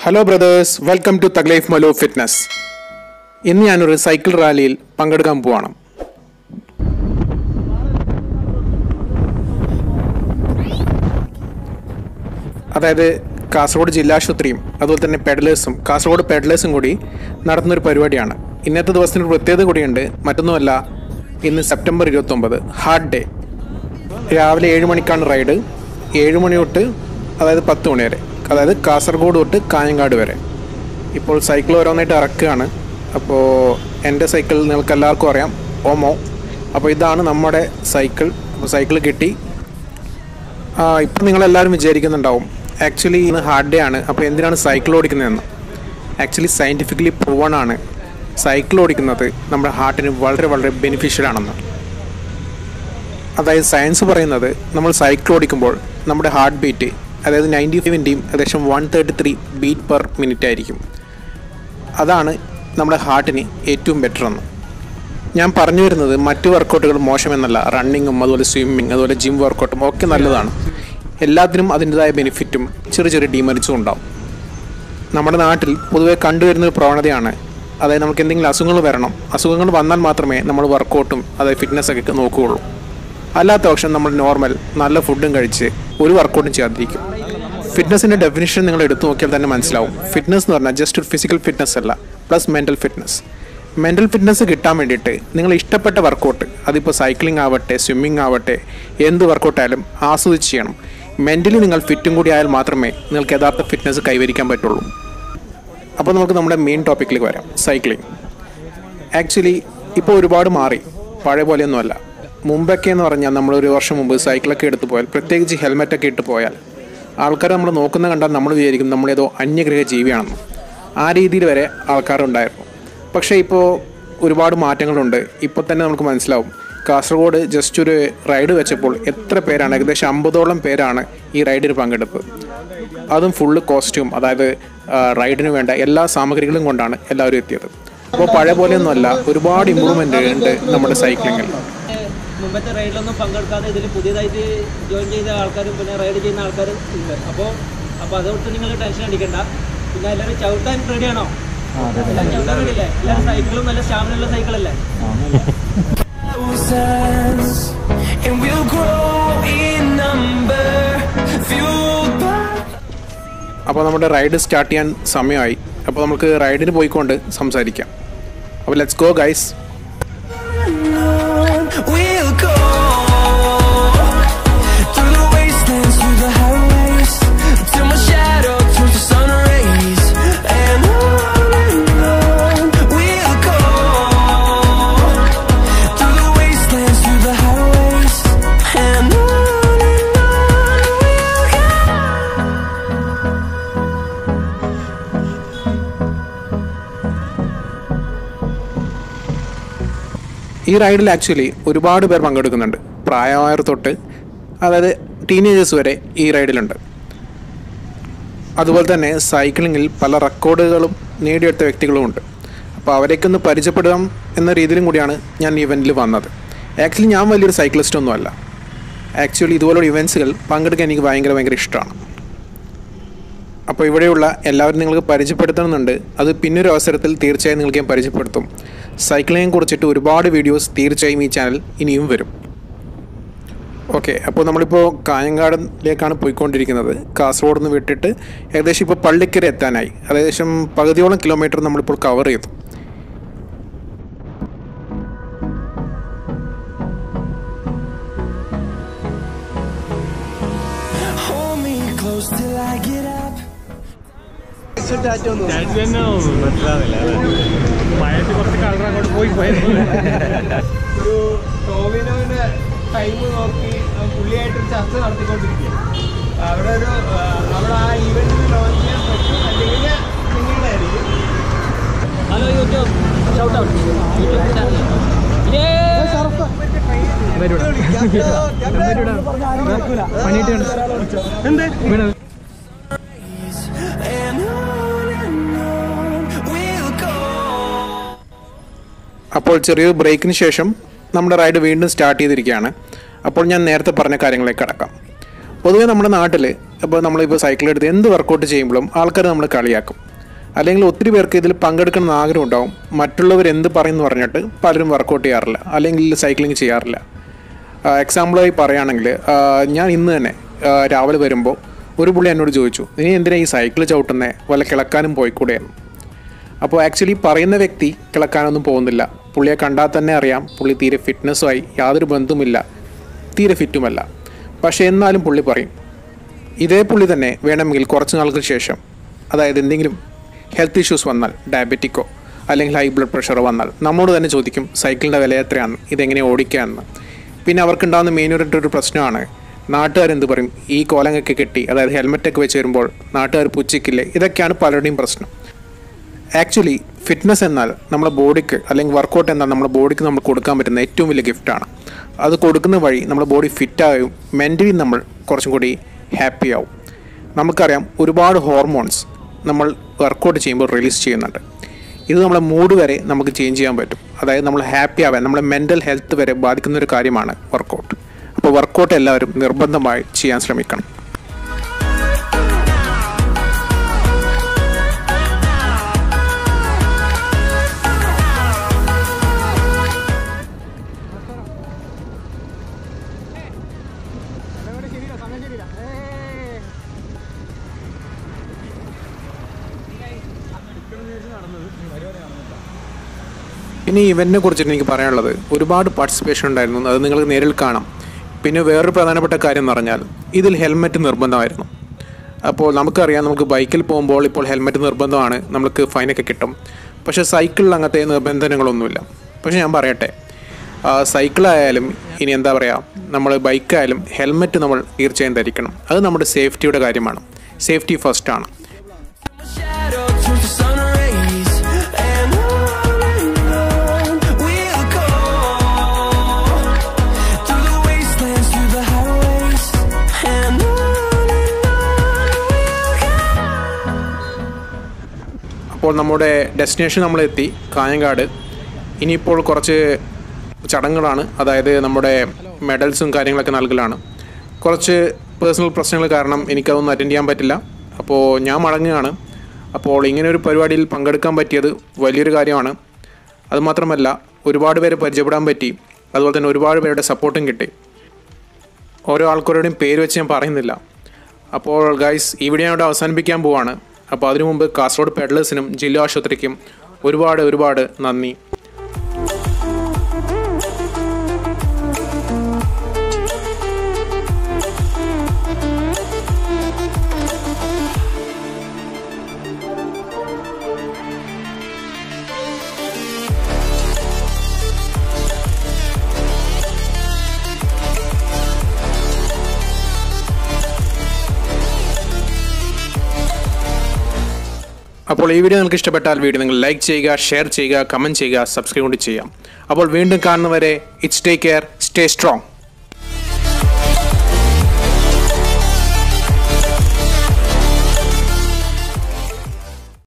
Hello brothers welcome to thug life മലോ fitness ഇന്ന് ഞാനൊരു സൈക്കിൾ റാലിയിൽ പങ്കെടുക്കാൻ പോവാണ് അതായത് കാസർഗോഡ് ജില്ലാശുപത്രിയും അതുപോലെ തന്നെ പെഡലേഴ്സും കാസർഗോഡ് പെഡലേഴ്സും കൂടി നടത്തുന്നൊരു പരിപാടിയാണ് ഇന്നത്തെ ദിവസത്തിന് ഒരു പ്രത്യേകത കൂടിയുണ്ട് മറ്റൊന്നുമല്ല ഇന്ന് സെപ്റ്റംബർ ഇരുപത്തൊമ്പത് ഹാർഡ് ഡേ രാവിലെ ഏഴ് മണിക്കാണ് റൈഡ് ഏഴ് മണി തൊട്ട് അതായത് പത്ത് മണി വരെ അതായത് കാസർഗോഡ് തൊട്ട് കാഞ്ഞങ്ങാട് വരെ ഇപ്പോൾ സൈക്കിൾ ഓരോന്നായിട്ട് ഇറക്കുകയാണ് അപ്പോൾ എൻ്റെ സൈക്കിൾ നിങ്ങൾക്ക് എല്ലാവർക്കും അറിയാം ഓമോ അപ്പോൾ ഇതാണ് നമ്മുടെ സൈക്കിൾ അപ്പോൾ സൈക്കിൾ കിട്ടി ഇപ്പം നിങ്ങളെല്ലാവരും വിചാരിക്കുന്നുണ്ടാവും ആക്ച്വലി ഇന്ന് ഹാർഡ് ഡേ ആണ് അപ്പോൾ എന്തിനാണ് സൈക്കിൾ ഓടിക്കുന്നതെന്ന് ആക്ച്വലി സയൻറ്റിഫിക്കലി പ്രൂവൺ ആണ് സൈക്കിൾ ഓടിക്കുന്നത് നമ്മുടെ ഹാർട്ടിന് വളരെ വളരെ ബെനിഫിഷ്യൽ ആണെന്ന് അതായത് സയൻസ് പറയുന്നത് നമ്മൾ സൈക്കിൾ ഓടിക്കുമ്പോൾ നമ്മുടെ ഹാർട്ട് ബീറ്റ് അതായത് നയൻറ്റി ഫൈവിൻ്റെയും ഏകദേശം one thirty three beat per minute ആയിരിക്കും അതാണ് നമ്മുടെ ഹാർട്ടിന് ഏറ്റവും ബെറ്റർ എന്ന് ഞാൻ പറഞ്ഞു വരുന്നത് മറ്റു വർക്കൗട്ടുകൾ മോശമെന്നല്ല റണ്ണിങ്ങും അതുപോലെ സ്വിമ്മിങ് അതുപോലെ ജിം വർക്കൗട്ടും ഒക്കെ നല്ലതാണ് എല്ലാത്തിനും അതിൻ്റെതായ ബെനിഫിറ്റും ചെറിയ ചെറിയ ഡീമറിച്ചും ഉണ്ടാവും നമ്മുടെ നാട്ടിൽ പൊതുവെ കണ്ടുവരുന്ന ഒരു പ്രവണതയാണ് അതായത് നമുക്ക് എന്തെങ്കിലും അസുഖങ്ങൾ വരണം അസുഖങ്ങൾ വന്നാൽ മാത്രമേ നമ്മൾ വർക്കൗട്ടും അതായത് ഫിറ്റ്നസ് ഒക്കെ നോക്കുകയുള്ളൂ അല്ലാത്ത പക്ഷം നമ്മൾ നോർമൽ നല്ല ഫുഡും കഴിച്ച് ഒരു വർക്കൗട്ടും ചെയ്യാതിരിക്കും ഫിറ്റ്നസിൻ്റെ ഡെഫിനിഷൻ നിങ്ങൾ എടുത്തു നോക്കിയാൽ തന്നെ മനസ്സിലാവും ഫിറ്റ്നസ് എന്ന് പറഞ്ഞാൽ ജസ്റ്റ് ഒരു ഫിസിക്കൽ ഫിറ്റ്നസ് അല്ല plus mental fitness mental fitness കിട്ടാൻ വേണ്ടിയിട്ട് നിങ്ങൾ ഇഷ്ടപ്പെട്ട വർക്കൗട്ട് അതിപ്പോൾ സൈക്ലിംഗ് ആവട്ടെ സ്വിമ്മിംഗ് ആവട്ടെ എന്ത് വർക്കൗട്ട് ആയാലും ആസ്വദിച്ച് ചെയ്യണം മെൻ്റലി നിങ്ങൾ ഫിറ്റും കൂടി ആയാൽ മാത്രമേ നിങ്ങൾക്ക് യഥാർത്ഥ ഫിറ്റ്നസ് കൈവരിക്കാൻ പറ്റുള്ളൂ അപ്പോൾ നമുക്ക് നമ്മുടെ മെയിൻ ടോപ്പിക്കിലേക്ക് വരാം സൈക്ലിംഗ് ആക്ച്വലി ഇപ്പോൾ ഒരുപാട് മാറി പഴയ പോലെയൊന്നുമല്ല മുമ്പൊക്കെ എന്ന് പറഞ്ഞാൽ നമ്മൾ ഒരു വർഷം മുമ്പ് സൈക്കിളൊക്കെ എടുത്ത് പോയാൽ പ്രത്യേകിച്ച് ഹെൽമെറ്റൊക്കെ ഇട്ട് പോയാൽ ആൾക്കാർ നമ്മൾ നോക്കുന്ന കണ്ടാൽ നമ്മൾ വിചാരിക്കും നമ്മളേതോ അന്യഗ്രഹ ജീവിയാണെന്ന് ആ രീതിയിൽ വരെ ആൾക്കാരുണ്ടായിരുന്നു പക്ഷേ ഇപ്പോൾ ഒരുപാട് മാറ്റങ്ങളുണ്ട് ഇപ്പോൾ തന്നെ നമുക്ക് മനസ്സിലാവും കാസർഗോഡ് ജസ്റ്റ് ഒരു റൈഡ് വെച്ചപ്പോൾ എത്ര പേരാണ് ഏകദേശം അമ്പതോളം പേരാണ് ഈ റൈഡിന് പങ്കെടുത്തത് അതും ഫുള്ള് കോസ്റ്റ്യൂം അതായത് ആ, റൈഡിന് വേണ്ട എല്ലാ സാമഗ്രികളും കൊണ്ടാണ് എല്ലാവരും എത്തിയത് അപ്പോൾ പഴയ പോലെയൊന്നുമല്ല ഒരുപാട് ഇമ്പ്രൂവ്മെൻ്റ് ഉണ്ട് നമ്മുടെ സൈക്ലിങ്ങിൽ മുമ്പത്തെ റൈഡിലൊന്നും പങ്കെടുക്കാതെ ഇതിൽ പുതിയതായിട്ട് ജോയിൻ ചെയ്ത ആൾക്കാരും പിന്നെ റൈഡ് ചെയ്യുന്ന ആൾക്കാരും ഉണ്ട് അപ്പോൾ അപ്പോൾ അതുകൊണ്ട് നിങ്ങൾ ടെൻഷൻ അടിക്കണ്ട പിന്നെ എല്ലാവരും ചവിട്ടാൻ റെഡിയാണോ എല്ലാം ചവിട്ടാൻ റെഡിയല്ലേ എല്ലാവരും സൈക്കിളും നല്ല സ്റ്റാമിനുള്ള സൈക്കിളല്ലേ thousands, and we'll grow in number, fueled by. അപ്പോൾ നമ്മുടെ റൈഡ് സ്റ്റാർട്ട് ചെയ്യാൻ സമയമായി അപ്പോൾ നമുക്ക് റൈഡിന് പോയിക്കൊണ്ട് സംസാരിക്കാം അപ്പോൾ let's go guys We'll go through the wastelands, through the highways, till my shadow turns to sun rays, and on and on. We'll go through the wastelands, through the highways, and on and on. We'll go. ഈ റൈഡിൽ actually ഒരുപാട് പേർ പങ്കെടുക്കുന്നുണ്ട് പ്രായമായവർ തൊട്ട് അതായത് teenagers വരെ ഈ റൈഡിലുണ്ട് അതുപോലെ തന്നെ സൈക്ലിങ്ങിൽ പല റെക്കോർഡുകളും നേടിയെടുത്ത വ്യക്തികളുമുണ്ട് അപ്പോൾ അവരേക്ക് ഒന്ന് പരിചയപ്പെടാം എന്ന രീതിയിലും കൂടിയാണ് ഞാൻ ഈ ഇവൻറ്റിൽ വന്നത് ആക്ച്വലി ഞാൻ വലിയൊരു സൈക്ലിസ്റ്റ് ഒന്നുമല്ല ആക്ച്വലി ഇതുപോലുള്ള ഇവൻറ്റ്സുകൾ പങ്കെടുക്കാൻ എനിക്ക് ഭയങ്കര ഭയങ്കര ഇഷ്ടമാണ് അപ്പോൾ ഇവിടെയുള്ള എല്ലാവരും നിങ്ങൾക്ക് പരിചയപ്പെടുത്തണമെന്നുണ്ട് അത് പിന്നൊരു അവസരത്തിൽ തീർച്ചയായും നിങ്ങൾക്ക് ഞാൻ പരിചയപ്പെടുത്തും സൈക്ലിങ്ങിനെ കുറിച്ചിട്ട് ഒരുപാട് വീഡിയോസ് തീർച്ചയായും ഈ ചാനൽ ഇനിയും വരും ഓക്കെ അപ്പോൾ നമ്മളിപ്പോൾ കാഞ്ഞങ്ങാടിലേക്കാണ് പോയിക്കൊണ്ടിരിക്കുന്നത് കാസർഗോഡ് നിന്ന് വിട്ടിട്ട് ഏകദേശം ഇപ്പോൾ പള്ളിക്കര എത്താനായി ഏകദേശം പകുതിയോളം കിലോമീറ്റർ നമ്മളിപ്പോൾ കവർ ചെയ്തു Hold me close till I get up. Chat തന്നെ തോന്നുന്നു മനസ്സിലാവില്ല മഴയത്ത് കുറച്ച് കളർ അങ്ങോട്ട് പോയി പോയിരുന്നു ഒരു ടോവിനോയുടെ ടൈം നോക്കി ആ പുള്ളിയായിട്ടൊരു ചർച്ച നടത്തിക്കൊണ്ടിരിക്കുക അവിടെ ഒരു ആ, അവിടെ ആ ഇവന്റിന് ലോഞ്ച് ചെയ്യാൻ പറ്റും അല്ലെങ്കിൽ നിങ്ങളുടെ ആയിരിക്കും hello YouTube shout out YouTube channel And on and on we'll go. അപ്പോൾ ചെറിയൊരു ബ്രേക്കിന് ശേഷം നമ്മുടെ റൈഡ് വീണ്ടും സ്റ്റാർട്ട് ചെയ്തിരിക്കുകയാണ് അപ്പോൾ ഞാൻ നേരത്തെ പറഞ്ഞ കാര്യങ്ങളിലേക്ക് കടക്കാം പൊതുവേ നമ്മുടെ നാട്ടിൽ അപ്പോൾ നമ്മളിപ്പോൾ സൈക്കിൾ എടുത്ത് എന്ത് വർക്കൗട്ട് ചെയ്യുമ്പോഴും ആൾക്കാർ നമ്മൾ കളിയാക്കും അല്ലെങ്കിൽ ഒത്തിരി പേർക്ക് ഇതിൽ പങ്കെടുക്കണം എന്ന് ആഗ്രഹം ഉണ്ടാവും മറ്റുള്ളവർ എന്ത് പറയുന്നു പറഞ്ഞിട്ട് പലരും വർക്കൗട്ട് ചെയ്യാറില്ല അല്ലെങ്കിൽ സൈക്ലിംഗ് ചെയ്യാറില്ല എക്സാമ്പിളായി പറയുകയാണെങ്കിൽ ആ, ഞാൻ ഇന്ന് തന്നെ ആ, രാവിലെ വരുമ്പോൾ ഒരു പുള്ളി എന്നോട് ചോദിച്ചു നീ എന്തിനാ ഈ സൈക്കിൾ ചവിട്ടുന്നേ വല്ല കിളക്കാനും പോയിക്കൂടെയെന്ന് അപ്പോൾ ആക്ച്വലി പറയുന്ന വ്യക്തി കിളക്കാനൊന്നും പോകുന്നില്ല പുള്ളിയെ കണ്ടാൽ തന്നെ അറിയാം പുള്ളി തീരെ ഫിറ്റ്നസ്സുമായി യാതൊരു ബന്ധവുമില്ല തീരെ ഫിറ്റുമല്ല പക്ഷേ എന്നാലും പുള്ളി പറയും ഇതേ പുള്ളി തന്നെ വേണമെങ്കിൽ കുറച്ച് നാൾക്ക് ശേഷം അതായത് എന്തെങ്കിലും ഹെൽത്ത് ഇഷ്യൂസ് വന്നാൽ ഡയബറ്റിക്കോ അല്ലെങ്കിൽ ഹൈ ബ്ലഡ് പ്രഷർ വന്നാൽ നമ്മളോട് തന്നെ ചോദിക്കും സൈക്കിളിൻ്റെ വില എത്രയാണ് ഇതെങ്ങനെ ഓടിക്കാമെന്ന് പിന്നെ അവർക്കുണ്ടാകുന്ന മെയിനായിട്ടൊരു പ്രശ്നമാണ് നാട്ടുകാരെന്ത് പറയും ഈ കോലങ്ങൊക്കെ കെട്ടി അതായത് ഹെൽമെറ്റൊക്കെ വെച്ച് വരുമ്പോൾ നാട്ടുകാർ പുച്ഛിക്കില്ലേ ഇതൊക്കെയാണ് പലരുടെയും പ്രശ്നം ആക്ച്വലി ഫിറ്റ്നസ് എന്നാൽ നമ്മുടെ ബോഡിക്ക് അല്ലെങ്കിൽ വർക്കൗട്ട് എന്നാൽ നമ്മുടെ ബോഡിക്ക് നമ്മൾ കൊടുക്കാൻ പറ്റുന്ന ഏറ്റവും വലിയ ഗിഫ്റ്റാണ് അത് കൊടുക്കുന്ന വഴി നമ്മുടെ ബോഡി ഫിറ്റായും മെൻ്റലി നമ്മൾ കുറച്ചും കൂടി ഹാപ്പി ആവും നമുക്കറിയാം ഒരുപാട് ഹോർമോൺസ് നമ്മൾ വർക്കൗട്ട് ചെയ്യുമ്പോൾ റിലീസ് ചെയ്യുന്നുണ്ട് ഇത് നമ്മുടെ മൂഡ് വരെ നമുക്ക് ചേഞ്ച് ചെയ്യാൻ പറ്റും അതായത് നമ്മൾ ഹാപ്പി ആവാൻ നമ്മുടെ മെൻ്റൽ ഹെൽത്ത് വരെ ബാധിക്കുന്ന ഒരു കാര്യമാണ് വർക്കൗട്ട് അപ്പോൾ വർക്കൗട്ട് എല്ലാവരും നിർബന്ധമായി ചെയ്യാൻ ശ്രമിക്കണം പിന്നെ ഈ ഇവൻറ്റിനെ കുറിച്ചിട്ട് എനിക്ക് പറയാനുള്ളത് ഒരുപാട് പാർട്ടിസിപ്പേഷൻ ഉണ്ടായിരുന്നു അത് നിങ്ങൾക്ക് നേരിൽ കാണാം പിന്നെ വേറൊരു പ്രധാനപ്പെട്ട കാര്യം എന്ന് പറഞ്ഞാൽ ഇതിൽ ഹെൽമെറ്റ് നിർബന്ധമായിരുന്നു അപ്പോൾ നമുക്കറിയാം നമുക്ക് ബൈക്കിൽ പോകുമ്പോൾ ഇപ്പോൾ ഹെൽമെറ്റ് നിർബന്ധമാണ് നമുക്ക് ഫൈനൊക്കെ കിട്ടും പക്ഷേ സൈക്കിളിൽ അങ്ങനത്തെ നിബന്ധനകളൊന്നുമില്ല പക്ഷേ ഞാൻ പറയട്ടെ ആ, സൈക്കിളായാലും ഇനി എന്താ പറയുക നമ്മൾ ബൈക്കായാലും ഹെൽമെറ്റ് നമ്മൾ തീർച്ചയായും ധരിക്കണം അത് നമ്മുടെ സേഫ്റ്റിയുടെ കാര്യമാണ് സേഫ്റ്റി ഫസ്റ്റാണ് shadow turns to sun rays, and on and on we'll go through the wastelands, through the highways, and on and on we'll go. അപ്പോൾ നമ്മുടെ ഡെസ്റ്റിനേഷൻ നമ്മളെത്തി കാഞ്ഞങ്ങാട് ഇനിയിപ്പോൾ കുറച്ച് ചടങ്ങുകളാണ് അതായത് നമ്മുടെ മെഡൽസും കാര്യങ്ങളൊക്കെ നൽകലാണ് കുറച്ച് പേഴ്സണൽ പ്രശ്നങ്ങൾ കാരണം എനിക്കതൊന്നും അറ്റൻഡ് ചെയ്യാൻ പറ്റില്ല അപ്പോൾ ഞാൻ മടങ്ങുകയാണ് അപ്പോൾ ഇങ്ങനെ ഒരു പരിപാടിയിൽ പങ്കെടുക്കാൻ പറ്റിയത് വലിയൊരു കാര്യമാണ് അതുമാത്രമല്ല ഒരുപാട് പേരെ പരിചയപ്പെടാൻ പറ്റി അതുപോലെ തന്നെ ഒരുപാട് പേരുടെ സപ്പോർട്ടും കിട്ടി ഓരോ ആൾക്കാരുടെയും പേര് വെച്ച് ഞാൻ പറയുന്നില്ല അപ്പോൾ ഗൈസ് ഈ വീഡിയോ ഞാൻ ഇവിടെ അവസാനിപ്പിക്കാൻ പോവാണ് അപ്പോൾ അതിനു മുമ്പ് കാസർഗോഡ് പെഡ്ലേഴ്സിനും ജില്ലാ ആശുപത്രിക്കും ഒരുപാട് ഒരുപാട് നന്ദി അപ്പോൾ ഈ വീഡിയോ നിങ്ങൾക്ക് ഇഷ്ടപ്പെട്ടാൽ വീഡിയോ നിങ്ങൾ ലൈക്ക് ചെയ്യുക ഷെയർ ചെയ്യുക കമൻറ്റ് ചെയ്യുക സബ്സ്ക്രൈബ് കൂടി ചെയ്യാം അപ്പോൾ വീണ്ടും കാണുന്നവരെ it's take care stay strong